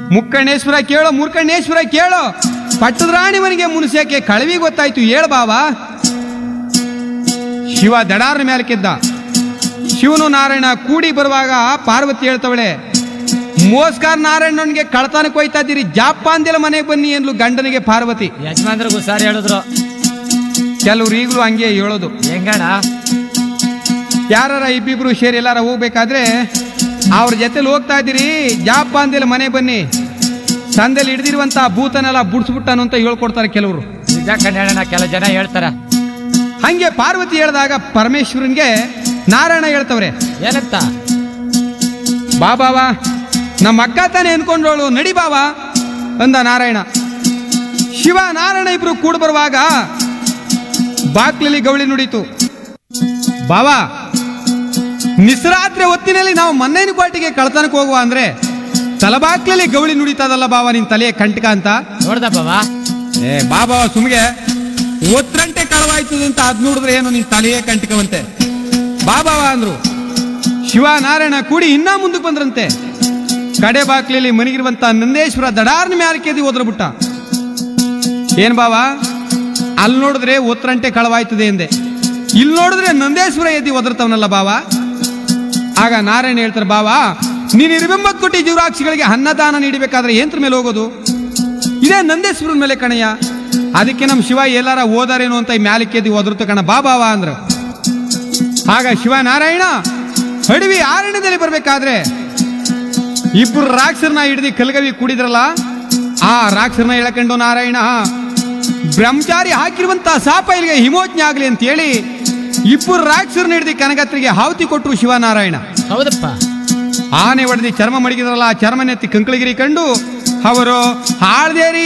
ಮುಕ್ಕಣ್ಣೇಶ್ವರ ಕೇಳೋ ಮೂರ್ಕಣ್ಣೇಶ್ವರ ಕೇಳೋ ಪಟ್ಟದ ರಾಣಿವನಿಗೆ ಮುನಿಸ್ಯಾಕೆ ಕಳವಿ ಗೊತ್ತಾಯ್ತು ಹೇಳ ಬಾವಾ ಶಿವ ದಡಾರನ ಮೇಲೆ ಕೆದ್ದ ಶಿವನು ನಾರಾಯಣ ಕೂಡಿ ಬರುವಾಗ ಪಾರ್ವತಿ ಹೇಳ್ತವಳೆ ಮೋಸ್ಕಾರ ನಾರಾಯಣನಿಗೆ ಕಳ್ತನಕ್ಕೆ ಹೋಯ್ತಾ ಇದ್ದೀರಿ ಜಾಪಾಂದಿಲ ಮನೆಗೆ ಬನ್ನಿ ಎನ್ಲು ಗಂಡನಿಗೆ ಪಾರ್ವತಿ ಯಜಮಾನ್ರಿಗೂ ಸಾರಿ ಹೇಳಿದ್ರು ಕೆಲವ್ರು ಈಗಲೂ ಹಂಗೆ ಹೇಳೋದು ಹೆಂಗಣ ಯಾರಾರ ಇಬ್ಬಿಬ್ರು ಸೇರಿ ಎಲ್ಲಾರ ಹೋಗ್ಬೇಕಾದ್ರೆ ಅವ್ರ ಜೊತೆಲಿ ಹೋಗ್ತಾ ಇದ್ದೀರಿ ಜಾಪಾಂದಿಲ ಮನೆ ಬನ್ನಿ ಸಂದಲ್ಲಿ ಹಿಡ್ದಿರುವಂತ ಭೂತನೆಲ್ಲ ಬುಡ್ಸ್ಬಿಟ್ಟನು ಅಂತ ಹೇಳ್ಕೊಡ್ತಾರೆ ಕೆಲವರು ನಿಜ ಕಣ್ಣ ಕೆಲ ಜನ ಹೇಳ್ತಾರ ಹಂಗೆ ಪಾರ್ವತಿ ಹೇಳಿದಾಗ ಪರಮೇಶ್ವರನ್ಗೆ ನಾರಾಯಣ ಹೇಳ್ತವ್ರೆ ಏನಂತ ಬಾ ಬಾವಾ ನಮ್ಮ ಅಕ್ಕ ತಾನೇ ಅನ್ಕೊಂಡೋಳು ನಡಿ ಬಾವಾ ಅಂದ ನಾರಾಯಣ ಶಿವ ನಾರಾಯಣ ಇಬ್ರು ಕೂಡ ಬರುವಾಗ ಬಾಕ್ಲಲ್ಲಿ ಗೌಳಿ ನುಡಿತು ಬಾವಾ ನಿಸ್ರಾತ್ರಿ ಹೊತ್ತಿನಲ್ಲಿ ನಾವು ಮನ್ನೇನ ಕೋಟೆಗೆ ಕಳ್ತನಕ್ಕೆ ಹೋಗುವ ಅಂದ್ರೆ ತಲಬಾಕ್ಲಲ್ಲಿ ಗೌಳಿ ನುಡಿತದಲ್ಲ ಬಾವ ನಿನ್ ತಲೆಯ ಕಂಟಕ ಅಂತ ನೋಡ್ದ ಬಾವ ಏ ಬಾ ಬಾವ ಸುಮ್ಗೆ ಒತ್ತರಂಟೆ ಕಳವಾಯ್ತದೆ ಅಂತ ಅದ್ ನೋಡಿದ್ರೆ ಏನು ನಿನ್ ತಲೆಯೇ ಕಂಟಕವಂತೆ ಬಾ ಬಾವ ಅಂದ್ರು ಶಿವ ನಾರಾಯಣ ಕೂಡಿ ಇನ್ನೂ ಮುಂದಕ್ಕೆ ಬಂದ್ರಂತೆ ಕಡೆ ಬಾಕ್ಲಲ್ಲಿ ಮನಗಿರುವಂತ ನಂದೇಶ್ವರ ದಡಾರ್ನ ಮ್ಯಾಲ್ಕೆದಿ ಹೋದ್ರ ಬಿಟ್ಟ ಏನ್ ಬಾವ ಅಲ್ಲಿ ನೋಡಿದ್ರೆ ಒತ್ತರಂಟೆ ಕಳವಾಯ್ತದೆ ಎಂದೆ ಇಲ್ಲಿ ನೋಡಿದ್ರೆ ನಂದೇಶ್ವರ ಎದ್ದಿ ಒದರ್ತಾವನಲ್ಲ ಬಾವ ಆಗ ನಾರಾಯಣ ಹೇಳ್ತಾರೆ ಬಾವ ನೀನು ಇರುವೆಂಬತ್ತು ಕೋಟಿ ಜೀವರಾಕ್ಷಿಗಳಿಗೆ ಅನ್ನದಾನ ನೀಡಬೇಕಾದ್ರೆ ಏಂತ್ರ ಮೇಲೆ ಹೋಗೋದು ಇದೇ ನಂದೇಶ್ವರನ ಮೇಲೆ ಕಣಯ್ಯ ಅದಕ್ಕೆ ನಮ್ಮ ಶಿವ ಎಲ್ಲಾರ ಓದಾರೇನು ಅಂತ ಈ ಮ್ಯಾಲಕ್ಕೆದಿ ಒದರ್ತು ಕಣ ಬಾ ಬಾವ ಅಂದ್ರು ಆಗ ಶಿವ ನಾರಾಯಣ ಅಡವಿ ಆರಣ್ಯದಲ್ಲಿ ಬರ್ಬೇಕಾದ್ರೆ ಇಬ್ರು ರಾಕ್ಷರನ್ನ ಹಿಡಿದು ಕಲ್ಗವಿ ಕುಡಿದ್ರಲ್ಲ ಆ ರಾಕ್ಷರನ್ನ ಎಳಕಂಡು ನಾರಾಯಣ ಬ್ರಹ್ಮಚಾರಿ ಹಾಕಿರುವಂತ ಸಾಪ ಇಲ್ಲಿಗೆ ಹಿಮೋಜ್ಞೆ ಆಗ್ಲಿ ಅಂತ ಹೇಳಿ ಇಬ್ಬರು ರಾಕ್ಷರನ್ನ ಹಿಡಿದು ಕನಗತ್ರಿಗೆ ಹಾವತಿ ಕೊಟ್ಟರು ಶಿವನಾರಾಯಣ ಹೌದಪ್ಪ ಆನೆ ಹೊಡೆದಿ ಚರ್ಮ ಮಡಗಿದ್ರಲ್ಲ ಆ ಚರ್ಮ ನೆತ್ತಿ ಕಂಕಳಗಿರಿ ಕಂಡು ಅವರು ಹಾಳ್ದೇರಿ